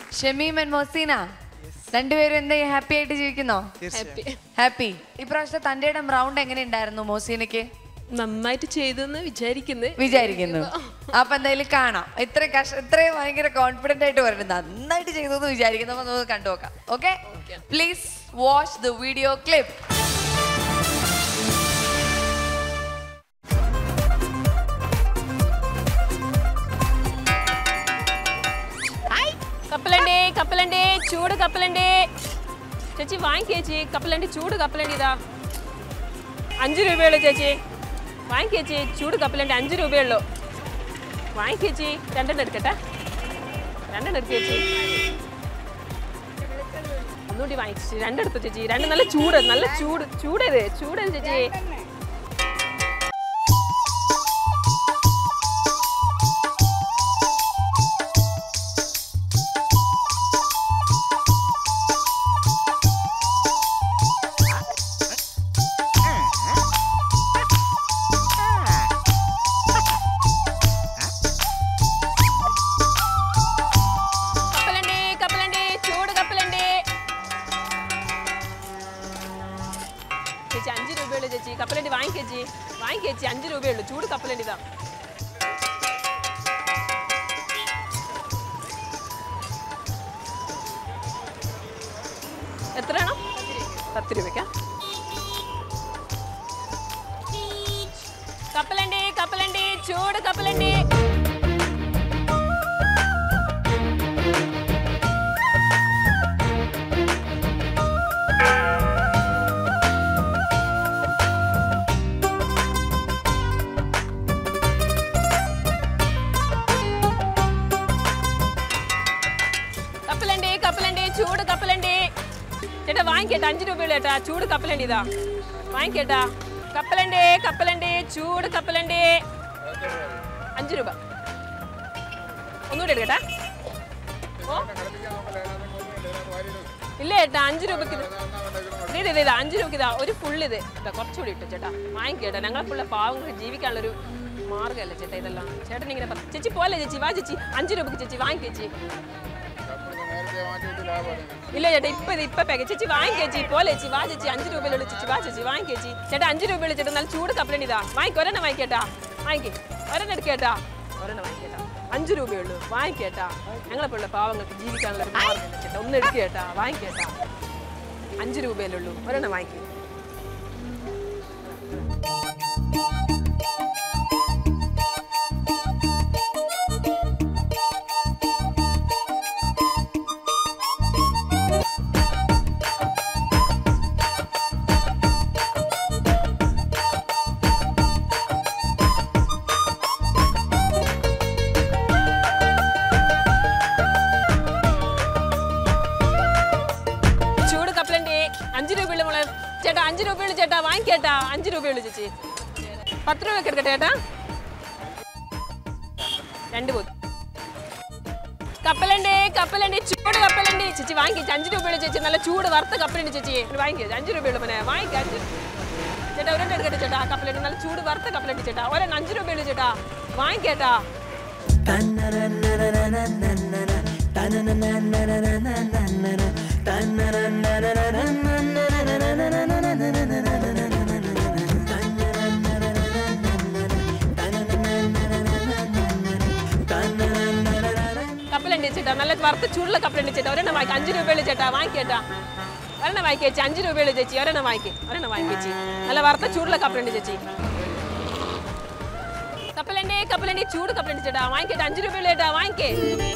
Shameem and മൊസീന രണ്ടുപേരും എന്താ happy ആയിട്ട് ജീവിക്കുന്നോ ഹാപ്പി ഇപ്രാവശ്യത്തെ തന്റെ ഇടം റൗണ്ട് എങ്ങനെ ഉണ്ടായിരുന്നു മോസീനക്ക് നന്നായിട്ട് ചെയ്തെന്ന് വിചാരിക്കുന്നു വിചാരിക്കുന്നു അപ്പൊ എന്തായാലും കാണാം ഇത്ര കഷ ഇത്രയും ഭയങ്കര കോൺഫിഡന്റ് ആയിട്ട് പറയുന്നത് നന്നായിട്ട് ചെയ്തു എന്ന് വിചാരിക്കുന്നു അപ്പൊ നമുക്ക് കണ്ടു നോക്കാം okay please watch the video clip കപ്പലണ്ടി കപ്പലണ്ടി ചൂട് കപ്പലണ്ടി ചേച്ചി വാങ്ങിക്ക് ചേച്ചി കപ്പലണ്ടി ചൂട് കപ്പലണ്ടി ഇതാ അഞ്ച് രൂപയുള്ളൂ ചേച്ചി വാങ്ങിക്ക് ചേച്ചി ചൂട് കപ്പലണ്ടി അഞ്ച് രൂപയുള്ളൂ വാങ്ങിക്ക് ചേച്ചി രണ്ടെണ്ണം എടുക്കട്ടെ രണ്ടെണ്ണം എടുക്ക് ചേച്ചി ഒന്നുകൂടി വാങ്ങിച്ചു രണ്ടെടുത്തു ചേച്ചി രണ്ട് നല്ല ചൂട് നല്ല ചൂട് ചൂടേത് ചൂടേത് ചേച്ചി കപ്പലണ്ടി കപ്പലണ്ടി ചൂട് കപ്പലണ്ടി ചേച്ചി അഞ്ച് രൂപയുള്ളൂ ചേച്ചി കപ്പലണ്ടി വാങ്ങിക്ക് ചേച്ചി വാങ്ങിക്ക് ചേച്ചി അഞ്ച് രൂപയുള്ളൂ ചൂട് കപ്പലണ്ടി ഇതാ എത്രയാണോ പത്ത് രൂപയ്ക്കാ കപ്പലണ്ടി കപ്പലണ്ടി ചൂട് കപ്പലണ്ടി കപ്പലണ്ടി കപ്പലണ്ടി ചൂട് കപ്പലണ്ടി ചേട്ടാ വാങ്ങിക്കേട്ടാ അഞ്ച് രൂപയുള്ള ചേട്ടാ ചൂട് കപ്പലണ്ടി ഇതാ വാങ്ങിക്കേട്ടാ കപ്പലണ്ടി കപ്പലണ്ടി ചൂട് കപ്പലണ്ടി അഞ്ച് രൂപ ഒന്നുകൂടി എടുക്കട്ടെ ഓ ഇല്ല ചേട്ടാ അഞ്ച് രൂപക്ക് ഇത്. ഇത് ഇത് ഇത് അഞ്ച് രൂപക്ക് ഇതാ ഒരു ഫുൾ ഇത് ഇതാ കുറച്ചുകൂടി ഇട്ടു ചേട്ടാ വാങ്ങിക്കേട്ടാ ഞങ്ങളെ ഫുള്ള പാവങ്ങൾക്ക് ജീവിക്കാനുള്ളൊരു മാർഗ്ഗമല്ല ചേട്ടാ ഇതെല്ലാം ചേട്ടൻ ഇങ്ങനെ പറ- ചേച്ചി പോലെ ചേച്ചി വാ ചേച്ചി അഞ്ച് രൂപക്ക് ചേച്ചി വാങ്ങി ചേച്ചി ഇല്ല ചേട്ടാ ഇപ്പൊ ഇത് ഇപ്പൊ പാക്ക് ചേച്ചി വാങ്ങിക്ക് ചേച്ചി പോലെ ചേച്ചി വാ ചേച്ചി അഞ്ച് രൂപയിലുള്ള ചേച്ചി വാ ചേച്ചി വാങ്ങിക്ക് ചേച്ചി ചേട്ടാ അഞ്ച് രൂപയുള്ള ചേട്ടാ നല്ല ചൂട് കപ്പലണ്ടി ഇതാ വാങ്ങിക്ക് ഒരെണ്ണം വാങ്ങിക്കേട്ടാ വാങ്ങിക്ക് ഒരെണ്ണം എടുക്കേട്ടാ ഒരെണ്ണം വാങ്ങിക്കേട്ടാ അഞ്ച് രൂപയുള്ളൂ വാങ്ങിക്കേട്ടാ ഞങ്ങളെപ്പോലുള്ള പാവങ്ങൾക്ക് ജീവിക്കാനുള്ള ഒരു മാർഗ്ഗമില്ല ചേട്ടാ ഒന്ന് എടുക്കേട്ടാ വാങ്ങിക്കേട്ടാ അഞ്ച് രൂപയല്ലേ ഉള്ളൂ ഒരെണ്ണം വാങ്ങിക്കും ചൂട് കപ്പലണ്ടി അഞ്ച് രൂപയുള്ള മോളെ ചേട്ടാ അഞ്ച് രൂപയുള്ളൂ ചേട്ടാ വാങ്ങിക്കേട്ടാ അഞ്ച് രൂപയുള്ളൂ ചേച്ചി പത്ത് രൂപയ്ക്ക് എടുക്കട്ടെ ചേട്ടാ രണ്ട് പോത്ത് കപ്പലണ്ടി കപ്പലണ്ടി ചൂട് കപ്പലണ്ടി ചേച്ചി വാങ്ങിക്കേ അഞ്ച് രൂപയുള്ളൂ ചേച്ചി നല്ല ചൂട് വറുത്ത കപ്പലണ്ടി ചേച്ചി വാങ്ങിക്കേ അഞ്ച് രൂപയുള്ളൂ മോനെ വാങ്ങിക്കേ അഞ്ച് ചേട്ടാ ഒരെണ്ണം എടുക്കട്ടെ ചേട്ടാ കപ്പലണ്ടി നല്ല ചൂട് വറുത്ത കപ്പലണ്ടി ചേട്ടാ ഒരെണ്ണം അഞ്ച് രൂപയുള്ളൂ ചേട്ടാ വാങ്ങിക്കേട്ടാ കപ്പലണ്ടി ചേട്ടാ നല്ല വറുത്ത ചൂടുള്ള കപ്പലണ്ടി ചേട്ടാ ഒരെണ്ണം വാങ്ങിക്കാം അഞ്ച് രൂപയുള്ളൂ ചേട്ടാ വാങ്ങിക്കേട്ടാ ഒരെണ്ണം വാങ്ങിക്കേ ചേച്ചി അഞ്ച് രൂപയുള്ളൂ ചേച്ചി ഒരെണ്ണം വാങ്ങിക്കേ ഒരെണ്ണം വാങ്ങിക്കേ ചേച്ചി നല്ല വറുത്ത ചൂടുള്ള കപ്പലണ്ടി ചേച്ചി കപ്പലണ്ടി കപ്പലണ്ടി ചൂട് കപ്പലണ്ടി ചേട്ടാ വാങ്ങിക്കേട്ടാ അഞ്ച് രൂപയുള്ളൂ ചേട്ടാ വാങ്ങിക്കേ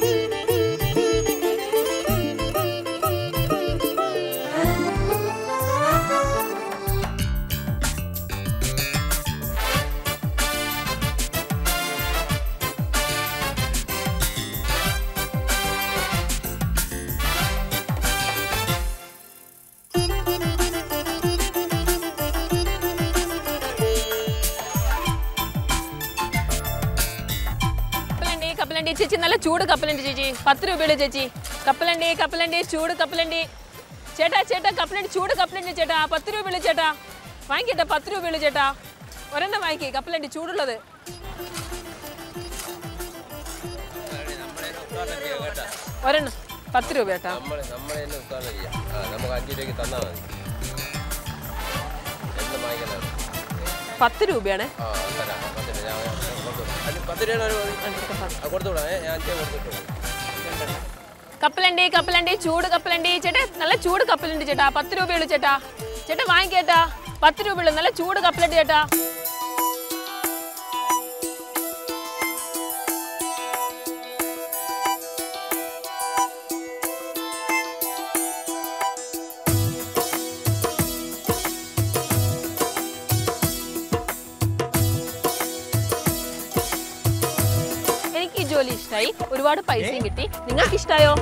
കപ്പലണ്ടി കപ്പലണ്ടി ചേച്ചി നല്ല ചൂട് കപ്പലണ്ടി ചേച്ചി പത്ത് രൂപയുള്ളൂ ചേച്ചി കപ്പലണ്ടി കപ്പലണ്ടി ചൂട് കപ്പലണ്ടി ചേട്ടാ ചേട്ടാ കപ്പലണ്ടി ചൂട് കപ്പലണ്ടി ചേട്ടാ പത്ത് രൂപയുള്ളൂ ചേട്ടാ വാങ്ങിക്കട്ടെ പത്ത് രൂപയുള്ളൂ ചേട്ടാ ഒരെണ്ണം വാങ്ങിക്കേ കപ്പലണ്ടി ചൂടുള്ളത് ഒരെണ്ണം പത്ത് രൂപ കേട്ടാ നമ്മൾ നമ്മൾ തന്നെ ഉദ്ഘാടനം ചെയ്യാം ആ നമുക്ക് അഞ്ച് രൂപയ്ക്ക് തന്നാൽ മതി എന്ത് വാങ്ങിക്കണം പത്ത് രൂപയാണ് ആ തരാം പത്ത് രൂപ ഞാൻ ഞാൻ കൊടുത്തു വിടാം. അല്ല, പത്ത് രൂപ ഒരു മതി ആ, കൊടുത്തു വിടാം ഏ, ഞാൻ അഞ്ചേ കൊടുത്തിട്ടു കപ്പലണ്ടി കപ്പലണ്ടി ചൂട് കപ്പലണ്ടി ചേട്ടാ നല്ല ചൂട് കപ്പലണ്ടി ചേട്ടാ പത്ത് രൂപയുള്ളൂ ചേട്ടാ ചേട്ടാ വാങ്ങിക്കേട്ടാ പത്ത് രൂപയുള്ളൂ നല്ല ചൂട് കപ്പലണ്ടി ചേട്ടാ എനിക്ക് ഈ ജോലി ഇഷ്ടമായി ഒരുപാട് പൈസയും കിട്ടി നിങ്ങൾക്ക് ഇഷ്ടമായോ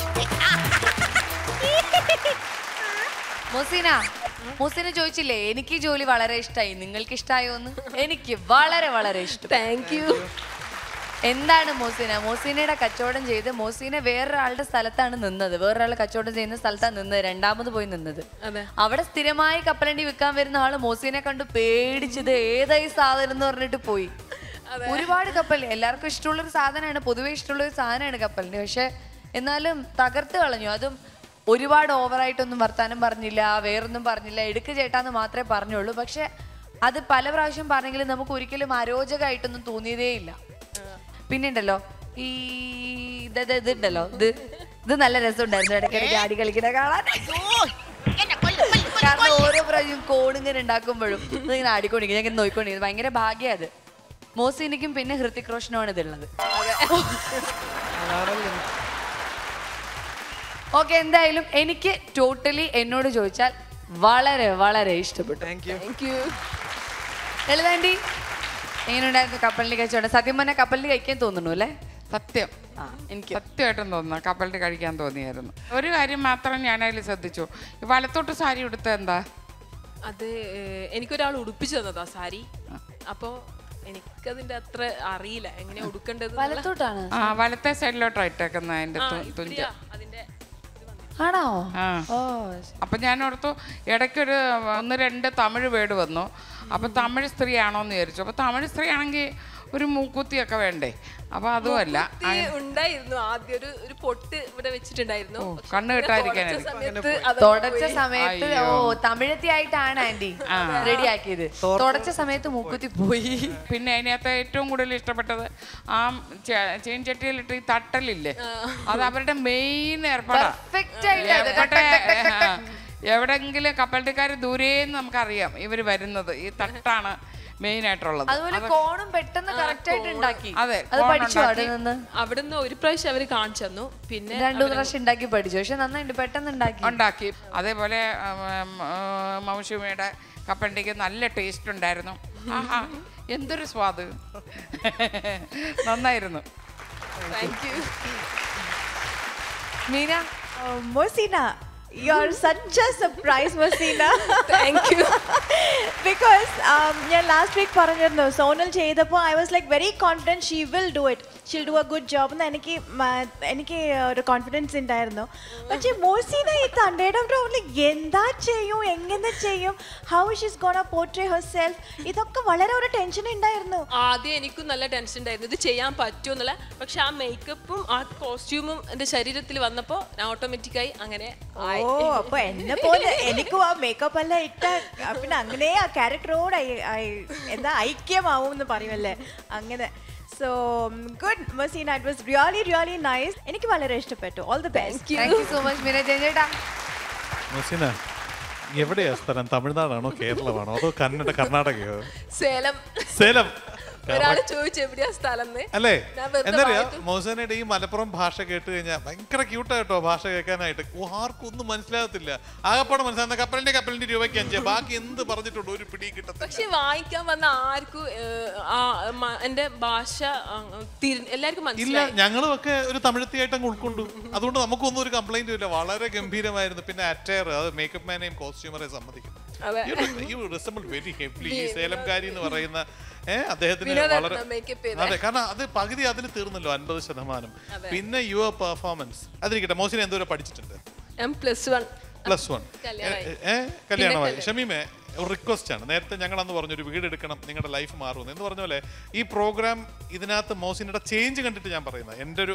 മൊസീന മൊസീന ചോദിച്ചില്ലേ എനിക്ക് ഈ ജോലി വളരെ ഇഷ്ടമായി നിങ്ങൾക്ക് ഇഷ്ടമായോ എന്ന് എനിക്ക് വളരെ വളരെ ഇഷ്ടം താങ്ക് യു എന്താണ് മോസീന മോസീനയുടെ കച്ചവടം ചെയ്ത് മോസീന വേറൊരാളുടെ സ്ഥലത്താണ് നിന്നത് വേറൊരാൾ കച്ചവടം ചെയ്യുന്ന സ്ഥലത്താണ് നിന്നത് രണ്ടാമത് പോയി നിന്നത് അതെ അവിടെ സ്ഥിരമായി കപ്പലണ്ടി വിൽക്കാൻ വരുന്ന ആള് മോസീനെ കണ്ട് പേടിച്ചത് ഏതായി സാധനം എന്ന് പറഞ്ഞിട്ട് പോയി ഒരുപാട് കപ്പൽ എല്ലാവർക്കും ഇഷ്ടമുള്ള ഒരു സാധനമാണ് പൊതുവെ ഇഷ്ടമുള്ള ഒരു സാധനമാണ് കപ്പലിന്റെ പക്ഷെ എന്നാലും തകർത്ത് കളഞ്ഞു അതും ഒരുപാട് ഓവറായിട്ടൊന്നും വർത്താനം പറഞ്ഞില്ല വേറൊന്നും പറഞ്ഞില്ല എടുക്ക് ചേട്ടാന്ന് മാത്രമേ പറഞ്ഞുള്ളൂ പക്ഷെ അത് പല പ്രാവശ്യം പറഞ്ഞെങ്കിലും നമുക്ക് ഒരിക്കലും അരോചകമായിട്ടൊന്നും തോന്നിയതേ ഇല്ല പിന്നെ ഉണ്ടല്ലോ ഈ ഇത് ഇത് ഇതുണ്ടല്ലോ ഇത് ഇത് നല്ല രസമുണ്ടായിരുന്നു ഇടയ്ക്കിടയ്ക്ക് ആടി കളിക്കണ കാണാൻ കാരണം ഓരോ പ്രാവശ്യം കോണിങ്ങനെ ഉണ്ടാക്കുമ്പോഴും ഇതിങ്ങനെ ആടിക്കൊണ്ടിരിക്കും ഞാൻ ഇങ്ങനെ നോക്കിക്കൊണ്ടിരിക്കുന്നത് ഭയങ്കര ഭാഗ്യം അത് മോസിനിക്കും പിന്നെ ഹൃത്തിക് റോഷനുമാണ് ഇതുള്ളത് ഓക്കെ എന്തായാലും എനിക്ക് ടോട്ടലി എന്നോട് ചോദിച്ചാൽ വളരെ വളരെ ഇഷ്ടപ്പെട്ടു thank you thank you Lalitha aunty എങ്ങനെയുണ്ടായിരുന്നു കപ്പലിന് കച്ചവടം സത്യം പറഞ്ഞാൽ കപ്പലിന് കഴിക്കാൻ തോന്നുന്നു അല്ലേ സത്യം എനിക്ക് സത്യമായിട്ടും തോന്നുന്നു കപ്പലിട്ട് കഴിക്കാൻ തോന്നിയായിരുന്നു ഒരു കാര്യം മാത്രം ഞാൻ അതിൽ ശ്രദ്ധിച്ചു ഈ വലത്തോട്ട് സാരി ഉടുത്ത എന്താ അത് ഏഹ്, എനിക്കൊരാൾ ഉടുപ്പിച്ചു തന്നതാ സാരി അപ്പോ എനിക്കതിന്റെ അത്ര അറിയില്ല എങ്ങനെ ഉടുക്കേണ്ടത് എന്നുള്ള- വലത്തോട്ടാണ് ആ വലത്തെ സൈഡിലോട്ടാ ഇട്ടേക്കുന്ന അതിന്റെ ആ, തു- തുഞ്ച ഇവിടെയാ അതിന്റെ ഇത് വന്നത്. ആണോ ആ ഓ അപ്പൊ ഞാൻ ഓർത്തു ഇടയ്ക്കൊരു ഒന്ന് രണ്ട് തമിഴ് വേർഡ് വന്നു അപ്പൊ തമിഴ് സ്ത്രീ ആണോ എന്ന് വിചാരിച്ചു അപ്പൊ തമിഴ് സ്ത്രീ ആണെങ്കിൽ ഒരു മൂക്കുത്തിയൊക്കെ വേണ്ടേ അപ്പൊ അതുമല്ല കുത്തി ഉണ്ടായിരുന്നു ആദ്യം ഒരു ഒരു പൊട്ട് ഇവിടെ വെച്ചിട്ടുണ്ടായിരുന്നു ഓ, പക്ഷെ കണ്ണ് ഇങ്ങനെ കെട്ടാതിരിക്കാനായിരിക്കും. തുടച്ച സമയത്ത് അത് തുടച്ച സമയത്ത് ഓ അയ്യോ. തമിഴത്തി ആയിട്ടാണ് ആന്റി റെഡി ആക്കിയത് തുടച്ച സമയത്ത് മൂക്കുത്തി പോയി പിന്നെ അതിനകത്ത് ഏറ്റവും കൂടുതൽ ഇഷ്ടപ്പെട്ടത് ആ ചീൻചട്ടിയിലിട്ട് ഈ തട്ടലില്ലേ അത് അവരുടെ മെയിൻ ഏർപ്പാടാ പെർഫെക്റ്റ് ആയിട്ട് അത് എവിടെ ആ, എവിടെങ്കിലും കപ്പൽട്ടിക്കാർ ദൂരേന്ന് നമുക്കറിയാം ഇവർ വരുന്നത് ഈ തട്ടാണ് മെയിൻ ആയിട്ടുള്ളത് അതുപോലെ കോണും പെട്ടെന്ന് കറക്റ്റ് ആയിട്ട് ഉണ്ടാക്കി അതെ, അത് കോൺ പഠിച്ചു അവിടെ ഉണ്ടാക്കി. നിന്ന് അവിടുന്ന് ഒരു പ്രാവശ്യം അവര് കാണിച്ചു തന്നു പിന്നെ രണ്ടു മൂന്ന് പ്രാവശ്യം ഉണ്ടാക്കി പഠിച്ചു പക്ഷെ നന്നായിട്ട് പെട്ടെന്ന് ഉണ്ടാക്കി ഉണ്ടാക്കി അതേപോലെ ഉം, ഉം, മൗഷുമിയുടെ കപ്പണ്ടിക്ക് നല്ല ടേസ്റ്റ് ഉണ്ടായിരുന്നു ആഹാ എന്തൊരു സ്വാദ് നന്നായിരുന്നു thank you Meena Oh, Mosina, you're such a surprise, Mosina. Thank you because um, ഞാൻ ലാസ്റ്റ് വീക്ക് പറഞ്ഞിരുന്നു സോണൽ ചെയ്തപ്പോൾ I was like very confident she will do it she'll do a good job എന്ന് എനിക്ക് മ- എനിക്ക് ഒരു കോൺഫിഡൻസ് ഉണ്ടായിരുന്നു പക്ഷേ മോസീന ഈ തണ്ടയുടെ റോളിൽ എന്താ ചെയ്യും എങ്ങനെ ചെയ്യും how she's gonna portray herself ഇതൊക്കെ വളരെ ഒരു ടെൻഷൻ ഉണ്ടായിരുന്നു ആദ്യം എനിക്കും നല്ല ടെൻഷൻ ഉണ്ടായിരുന്നു ഇത് ചെയ്യാൻ പറ്റുമോ എന്നുള്ള പക്ഷെ ആ മേക്കപ്പും ആ കോസ്റ്റ്യൂമും എന്റെ ശരീരത്തിൽ വന്നപ്പോൾ ഞാൻ ഓട്ടോമാറ്റിക്കായി അങ്ങനെ ആയി. ഓ അപ്പൊ എന്നെ പോലെ എനിക്കും ആ മേക്കപ്പ് എല്ലാം ഇട്ട ആ, പിന്നെ അങ്ങനെ ആ ക്യാരക്ടറോട് എന്താ ഐക്യമാവും എന്ന് പറയുമല്ലേ അങ്ങനെ so good Mosina it was really really nice എനിക്ക് വളരെ ഇഷ്ടപ്പെട്ടു all the best thank you so much Meena ചേട്ടാ മുസിന എവിടെയാ സ്ഥലം തമിഴ്നാടാണോ കേരളമാണോ അതോ കന്നഡ കർണാടകയോ സേലം സേലം ഒരാള് ചോദിച്ചു എവിടെയാ സ്ഥലം എന്ന് അല്ലേ ഞാൻ വെറുതെ എന്നറിയോ വായിച്ചു. മൗസനയുടെ ഈ മലപ്പുറം ഭാഷ കേട്ട് കഴിഞ്ഞാൽ ഭയങ്കര ക്യൂട്ടാ കേട്ടോ ഭാഷ കേൾക്കാനായിട്ട് ഓ, ആർക്കും ഒന്നും മനസ്സിലാകത്തില്ല ആകപ്പാടെ മനസ്സിലാകുന്ന കപ്പലിന്റെ കപ്പലിന്റെ രൂപയ്ക്ക് അഞ്ച് ബാക്കി എന്ത് പറഞ്ഞിട്ടുണ്ട് ഒരു പിടി കിട്ടത്തില്ല പക്ഷെ വായിക്കാൻ വന്ന ആർക്കും ഏഹ്, ആ മ- എന്റെ ഭാഷ ആ, തിരി- എല്ലാവർക്കും ഇല്ല മനസ്സിലായി ഞങ്ങളും ഒക്കെ ഒരു തമിഴത്തിയായിട്ട് അങ്ങ് ഉൾക്കൊണ്ടു അതുകൊണ്ട് നമുക്കൊന്നും ഒരു കംപ്ലൈന്റും ഇല്ല വളരെ ഗംഭീരമായിരുന്നു പിന്നെ അറ്റയർ അത് മേക്കപ്പ് മാനെയും കോസ്റ്റ്യൂമറെയും സമ്മതിക്കും അതെ. വെരി ഹെവ്ലി ഈ സേലംകാരി എന്ന് പറയുന്ന ഏഹ് അദ്ദേഹത്തിന് വിനോദേട്ടനാ വളരെ makeup ചെയ്തേ. അതെ കാരണം അത് പകുതി അതിൽ തീർന്നല്ലോ അൻപത് ശതമാനം പിന്നെ യുവർ പെർഫോമൻസ് അതിരിക്കട്ടെ മോസിനെ എന്തോരം പഠിച്ചിട്ടുണ്ട് M plus one plus one കല്യാണമായി. ഏഹ് കല്യാണമായി ഷമീമേ ഒരു റിക്വസ്റ്റ് ആണ് നേരത്തെ ഞങ്ങൾ അന്ന് പറഞ്ഞു ഒരു വീട് എടുക്കണം നിങ്ങളുടെ ലൈഫ് മാറുമെന്ന് എന്ന് പറഞ്ഞ പോലെ ഈ പ്രോഗ്രാം ഇതിനകത്ത് മോസിനയുടെ ചേഞ്ച് കണ്ടിട്ട് ഞാൻ പറയുന്നത് എൻ്റെ ഒരു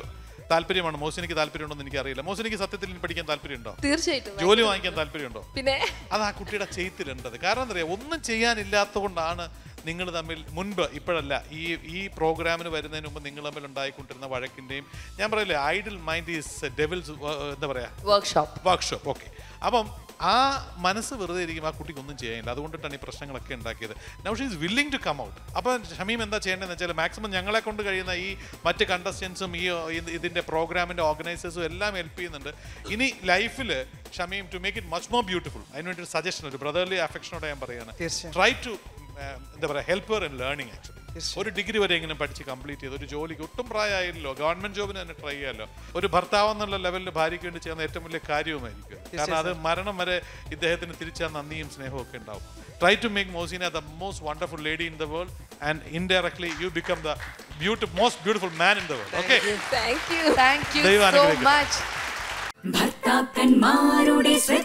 താല്പര്യമാണ് മോസിനിക്ക് താല്പര്യമുണ്ടോ എനിക്ക് അറിയില്ല മോസിനിക്ക് സത്യത്തിൽ ഇനി പഠിക്കാൻ താല്പര്യമുണ്ടോ തീർച്ചയായിട്ടും ജോലി വാങ്ങിക്കാൻ താല്പര്യമുണ്ടോ പിന്നെ അത് ആ കുട്ടിയുടെ ചെയ്ത്തിലുണ്ടത് കാരണം എന്താ പറയുക ഒന്നും ചെയ്യാനില്ലാത്തതുകൊണ്ടാണ് നിങ്ങൾ തമ്മിൽ മുൻപ് ഇപ്പോഴല്ല ഈ ഈ പ്രോഗ്രാമിന് വരുന്നതിന് മുമ്പ് നിങ്ങൾ തമ്മിൽ ഉണ്ടായിക്കൊണ്ടിരുന്ന വഴക്കിൻ്റെയും ഞാൻ പറയില്ലേ ഐഡിൽ മൈൻഡ് ഈസ് ഡെവിൽസ് എന്താ പറയുക വർക്ക്ഷോപ്പ് വർക്ക്ഷോപ്പ് ഓക്കെ അപ്പം ആ മനസ്സ് വെറുതെ ഇരിക്കും ആ കുട്ടിക്ക് ഒന്നും ചെയ്യാനില്ല അതുകൊണ്ടിട്ടാണ് ഈ പ്രശ്നങ്ങളൊക്കെ ഉണ്ടാക്കിയത് now she is willing to come out അപ്പം ഷമീം എന്താ ചെയ്യേണ്ടതെന്ന് വെച്ചാൽ മാക്സിമം ഞങ്ങളെ കൊണ്ട് കഴിയുന്ന ഈ മറ്റ് കണ്ടസ്റ്റൻസും ഈ ഇത് ഇതിൻ്റെ പ്രോഗ്രാമിൻ്റെ ഓർഗനൈസേഴ്സും എല്ലാം ഹെൽപ്പ് ചെയ്യുന്നുണ്ട് ഇനി ലൈഫിൽ Shamim to make it much more beautiful അതിനുവേണ്ടി ഒരു സജഷൻ ഒരു ബ്രദർലി അഫെക്ഷനോടെ ഞാൻ പറയുകയാണ് തീർച്ചയായും. ട്രൈ ടു എന്താ പറയുക ഹെൽപ്പ് ഇൻ ലേണിംഗ് ആക്ച്വലി ഒരു ഡിഗ്രി വരെ എങ്ങനെ പഠിച്ച് കംപ്ലീറ്റ് ചെയ്ത് ഒരു ജോലിക്ക് ഒട്ടും പ്രായമായില്ലല്ലോ ഗവൺമെന്റ് ജോബിന് തന്നെ ട്രൈ ചെയ്യാമല്ലോ ഒരു ഭർത്താവ് എന്നുള്ള ലെവലിൽ ഭാര്യയ്ക്ക് വേണ്ടി ചെയ്യുന്ന ഏറ്റവും വലിയ കാര്യവുമായിരിക്കും അത്. കാരണം അത് മരണം വരെ ഇദ്ദേഹത്തിന് തിരിച്ചാൽ നന്ദിയും സ്നേഹവും ഒക്കെ ഉണ്ടാവും try to make Mosina the most wonderful lady in the world and indirectly you become the beauty most beautiful man in the world okay thank you thank you ദൈവം സോ അനുഗ്രഹിക്കട്ടെ. മച്ച് ഭർത്താക്കന്മാരുടെ ശ്രദ്ധ